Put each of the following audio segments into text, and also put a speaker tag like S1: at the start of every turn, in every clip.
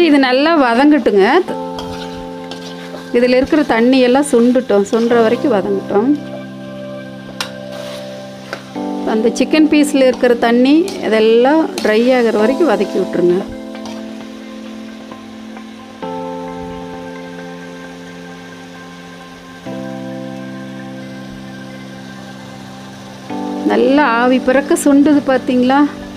S1: இது நல்லா வதங்கட்டுங்க இதில் இருக்கிற தண்ணி எல்லாம் சுண்டுட்டோம் சுண்டுற வரைக்கும் வதங்கட்டும் அந்த சிக்கன் பீஸில் இருக்கிற தண்ணி இதெல்லாம் ட்ரை ஆகிற வரைக்கும் வதக்கி விட்ருங்க நல்லா ஆவி பிறக்க சுண்டுது பார்த்தீங்களா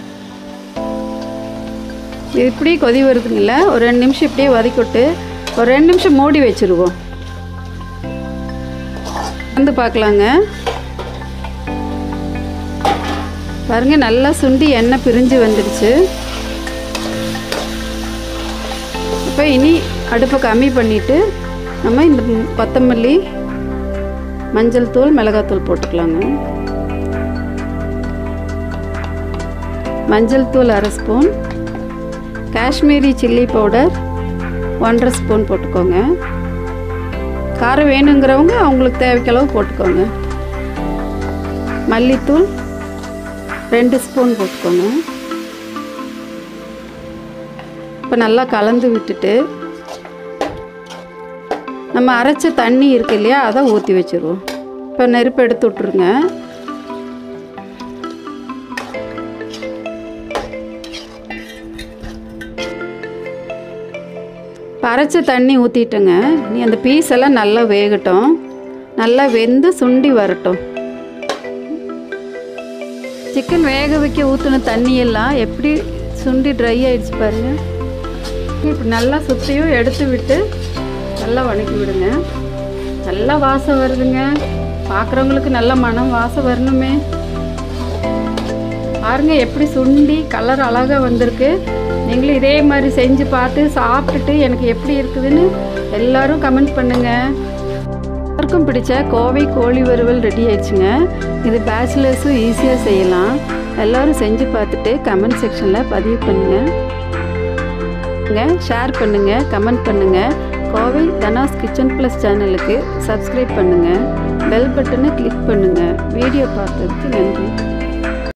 S1: இது இப்படியே கொதி வருதுங்கள ஒரு ரெண்டு நிமிஷம் இப்படியே வதக்கிவிட்டு ஒரு ரெண்டு நிமிஷம் மூடி வச்சுருவோம் வந்து பார்க்கலாங்க பாருங்க நல்லா சுண்டி எண்ணெய் பிரிஞ்சு வந்துடுச்சு இப்போ இனி அடுப்பை கம்மி பண்ணிவிட்டு நம்ம இந்த கொத்தமல்லி மஞ்சள் தூள் மிளகாத்தூள் போட்டுக்கலாங்க மஞ்சள் தூள் அரை ஸ்பூன் காஷ்மீரி சில்லி பவுடர் ஒன்றரை ஸ்பூன் போட்டுக்கோங்க காரம் வேணுங்கிறவங்க அவங்களுக்கு தேவைக்களவு போட்டுக்கோங்க மல்லித்தூள் ரெண்டு ஸ்பூன் போட்டுக்கோங்க இப்போ நல்லா கலந்து விட்டுட்டு நம்ம அரைச்ச தண்ணி இருக்கு இல்லையா அதை ஊற்றி வச்சுருவோம் இப்போ நெருப்பு எடுத்து விட்ருங்க இப்போ அரைச்ச தண்ணி ஊற்றிட்டேங்க நீ அந்த பீஸ் எல்லாம் நல்லா வேகட்டும் நல்லா வெந்து சுண்டி வரட்டும் சிக்கன் வேக வைக்க ஊற்றின தண்ணியெல்லாம் எப்படி சுண்டி ட்ரை ஆயிடுச்சு பாருங்க இப்படி நல்லா சுற்றியும் எடுத்து விட்டு நல்லா வணக்கி விடுங்க நல்லா வாசம் வருதுங்க பார்க்குறவங்களுக்கு நல்ல மனம் வாசம் வரணுமே பாருங்க எப்படி சுண்டி கலர் அழகாக வந்திருக்கு நீங்களும் இதே மாதிரி செஞ்சு பார்த்து சாப்பிட்டுட்டு எனக்கு எப்படி இருக்குதுன்னு எல்லாரும் கமெண்ட் பண்ணுங்க எல்லாருக்கும் பிடிச்ச கோவை கோழி வறுவல் ரெடி ஆயிடுச்சுங்க இது பேச்சுலர்ஸும் ஈஸியாக செய்யலாம் எல்லாரும் செஞ்சு பார்த்துட்டு கமெண்ட் செக்ஷனில் பதிவு பண்ணுங்கள் ஷேர் பண்ணுங்கள் கமெண்ட் பண்ணுங்கள் கோவை தனாஸ் கிச்சன் ப்ளஸ் சேனலுக்கு சப்ஸ்கிரைப் பண்ணுங்கள் பெல் பட்டனை கிளிக் பண்ணுங்கள் வீடியோ பார்த்ததுக்கு நன்றி